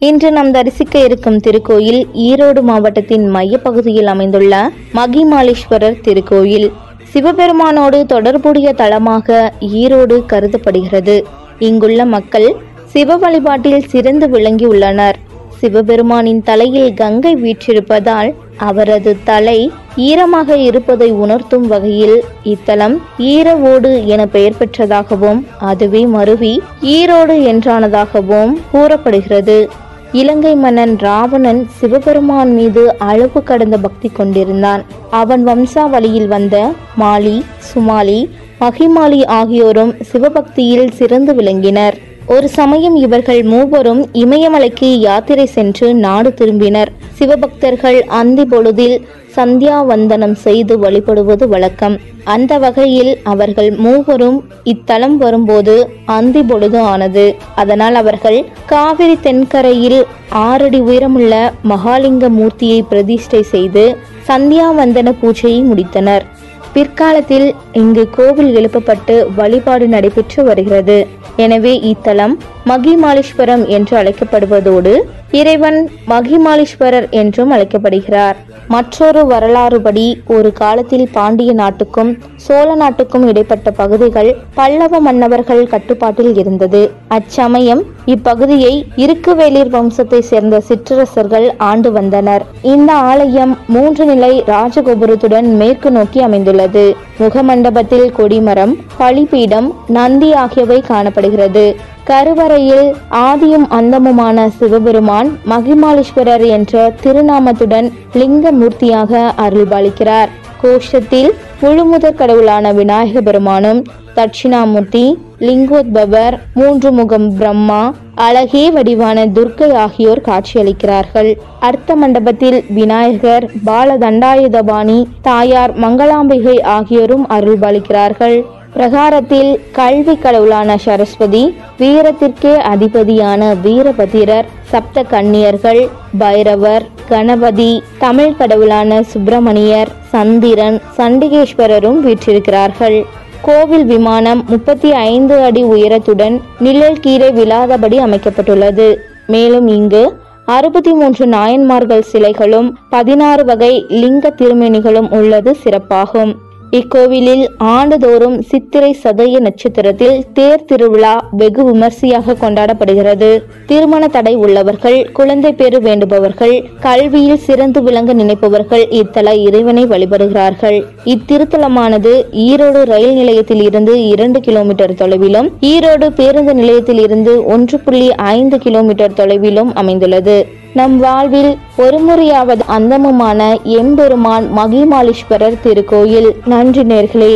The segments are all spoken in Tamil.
இன்று நாம் தரிசிக்க இருக்கும் திருக்கோயில் ஈரோடு மாவட்டத்தின் மையப்பகுதியில் அமைந்துள்ள மகிமாலீஸ்வரர் திருக்கோயில் சிவபெருமானோடு தொடர்புடைய தலமாக ஈரோடு கருதப்படுகிறது இங்குள்ள மக்கள் சிவ வழிபாட்டில் சிறந்து விளங்கியுள்ளனர் சிவபெருமானின் தலையில் கங்கை வீற்றிருப்பதால் அவரது தலை ஈரமாக இருப்பதை உணர்த்தும் வகையில் இத்தலம் ஈரவோடு என பெயர் பெற்றதாகவும் அதுவே மருவி ஈரோடு என்றானதாகவும் கூறப்படுகிறது இலங்கை மன்னன் ராவணன் சிவபெருமான் மீது அளவு கடந்த பக்தி கொண்டிருந்தான் அவன் வம்சாவளியில் வந்த மாலி சுமாலி மகிமாலி ஆகியோரும் சிவபக்தியில் சிறந்து விளங்கினர் ஒரு சமயம் இவர்கள் மூவரும் இமயமலைக்கு யாத்திரை சென்று நாடு திரும்பினர் சிவபக்தர்கள் அந்தி பொழுதில் சந்தியாவந்தனம் செய்து வழிபடுவது வழக்கம் அந்த வகையில் அவர்கள் மூவரும் இத்தலம் வரும்போது அந்தி பொழுது ஆனது அதனால் அவர்கள் காவிரி தென்கரையில் ஆறடி உயரமுள்ள மகாலிங்க மூர்த்தியை பிரதிஷ்டை செய்து சந்தியாவந்தன பூஜையை முடித்தனர் பிற்காலத்தில் இங்கு கோவில் எழுப்பப்பட்டு வழிபாடு நடைபெற்று வருகிறது எனவே இத்தலம் மகிமாலீஸ்வரம் என்று அழைக்கப்படுவதோடு இறைவன் மகிமாலீஸ்வரர் என்றும் அழைக்கப்படுகிறார் மற்றொரு வரலாறுபடி ஒரு காலத்தில் பாண்டிய நாட்டுக்கும் சோழ நாட்டுக்கும் இடைப்பட்ட பகுதிகள் பல்லவ மன்னவர்கள் கட்டுப்பாட்டில் இருந்தது அச்சமயம் இப்பகுதியை இருக்குவேலிர் வம்சத்தை சேர்ந்த சிற்றரசர்கள் ஆண்டு வந்தனர் இந்த ஆலயம் மூன்று நிலை ராஜகோபுரத்துடன் மேற்கு நோக்கி அமைந்துள்ளது முகமண்டபத்தில் கொடிமரம் பலிபீடம் நந்தி ஆகியவை காணப்படுகிறது கருவறையில் ஆதியும் அந்தமுமான சிவபெருமான் மகிமாலீஸ்வரர் என்ற திருநாமத்துடன் லிங்க மூர்த்தியாக அருள்பாலிக்கிறார் கோஷத்தில் முழுமுதற் கடவுளான விநாயக பெருமானும் தட்சிணாமூர்த்தி லிங்கோத்பவர் மூன்று முகம் பிரம்மா அழகே வடிவான துர்க்கை ஆகியோர் காட்சியளிக்கிறார்கள் அர்த்த மண்டபத்தில் விநாயகர் பாலதண்டாயுதபாணி தாயார் மங்களாம்பிகை ஆகியோரும் அருள்பாலிக்கிறார்கள் பிரகாரத்தில் கல்வி கடவுளான சரஸ்வதி வீரத்திற்கே அதிபதியான வீரபதிரர் சப்த கன்னியர்கள் பைரவர் கணபதி தமிழ் கடவுளான சுப்பிரமணியர் சந்திரன் சண்டிகேஸ்வரரும் வீற்றிருக்கிறார்கள் கோவில் விமானம் முப்பத்தி ஐந்து அடி உயரத்துடன் நிழல் கீழே விழாதபடி அமைக்கப்பட்டுள்ளது மேலும் இங்கு அறுபத்தி மூன்று நாயன்மார்கள் சிலைகளும் பதினாறு வகை லிங்க திருமேனிகளும் உள்ளது சிறப்பாகும் இக்கோவிலில் ஆண்டுதோறும் சித்திரை சதய நட்சத்திரத்தில் தேர் திருவிழா வெகு விமர்சையாக கொண்டாடப்படுகிறது திருமண தடை உள்ளவர்கள் குழந்தை பேறு வேண்டுபவர்கள் கல்வியில் சிறந்து விளங்க நினைப்பவர்கள் இத்தல இறைவனை வழிபடுகிறார்கள் இத்திருத்தலமானது ஈரோடு ரயில் நிலையத்தில் இருந்து இரண்டு கிலோமீட்டர் தொலைவிலும் ஈரோடு பேருந்து நிலையத்தில் இருந்து ஒன்று புள்ளி ஐந்து கிலோமீட்டர் தொலைவிலும் அமைந்துள்ளது நம் வாழ்வில் ஒருமுறையாவது அந்தமுமான எம்பெருமான் மகிமாலீஸ்வரர் திருக்கோயில் நன்றி நேர்களே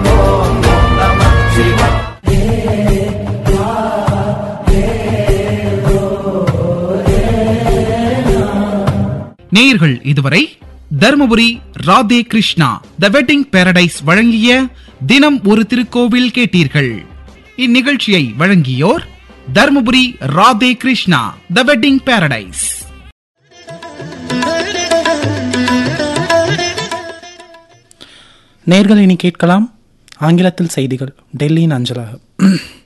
நேயர்கள் இதுவரை Dharmapuri Radhe Krishna the wedding paradise வழங்கிய தினம் ஒரு திருக்கோவில் கேட்டீர்கள் இந்நிகழ்ச்சியை வழங்கியோர் Dharmapuri Radhe Krishna the wedding paradise நேர்கள் இனி கேட்கலாம் ஆங்கிலத்தில் செய்திகள் டெல்லியின் அஞ்சலாக